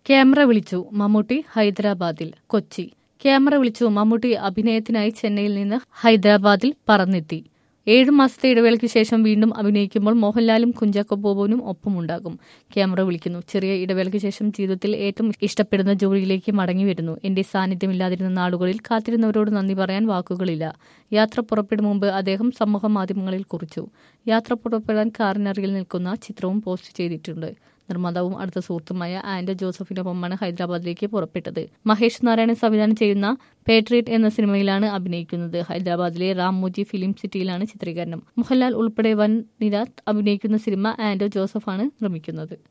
camera വിളിച്ചു മമ്മൂട്ടി ഹൈദരാബാദിൽ Kochi camera വിളിച്ചു മമ്മൂട്ടി അഭിനയത്തിനായി ചെന്നൈയിൽ നിന്ന് ഹൈദരാബാദിൽ പറന്നെത്തി ഏഴു മാസത്തെ ഇടവേളയ്ക്ക് ശേഷം വീണ്ടും അഭിനയിക്കുമ്പോൾ മോഹൻലാലും കുഞ്ചാക്കോ ബോബനും ഒപ്പമുണ്ടാകും ക്യാമറ വിളിക്കുന്നു ചെറിയ ഇടവേളയ്ക്ക് ശേഷം ജീവിതത്തിൽ ഏറ്റവും ഇഷ്ടപ്പെടുന്ന ജോലിയിലേക്ക് മടങ്ങി വരുന്നു എന്റെ സാന്നിധ്യമില്ലാതിരുന്ന നാളുകളിൽ കാത്തിരുന്നവരോട് നന്ദി പറയാൻ വാക്കുകളില്ല യാത്ര പുറപ്പെടും മുമ്പ് അദ്ദേഹം സമൂഹ മാധ്യമങ്ങളിൽ കുറിച്ചു യാത്ര പുറപ്പെടാൻ കാറിനറിയിൽ നിൽക്കുന്ന ചിത്രവും പോസ്റ്റ് ചെയ്തിട്ടുണ്ട് നിർമ്മാതാവും അടുത്ത സുഹൃത്തുമായ ആൻഡോ ജോസഫിനൊപ്പമാണ് ഹൈദരാബാദിലേക്ക് പുറപ്പെട്ടത് മഹേഷ് നാരായണൻ സംവിധാനം ചെയ്യുന്ന പേട്രിയറ്റ് എന്ന സിനിമയിലാണ് അഭിനയിക്കുന്നത് ഹൈദരാബാദിലെ റാംമോജി ഫിലിം സിറ്റിയിലാണ് ചിത്രീകരണം മോഹൻലാൽ ഉൾപ്പെടെ വൻ നിര അഭിനയിക്കുന്ന സിനിമ ആൻഡോ ജോസഫാണ് നിർമ്മിക്കുന്നത്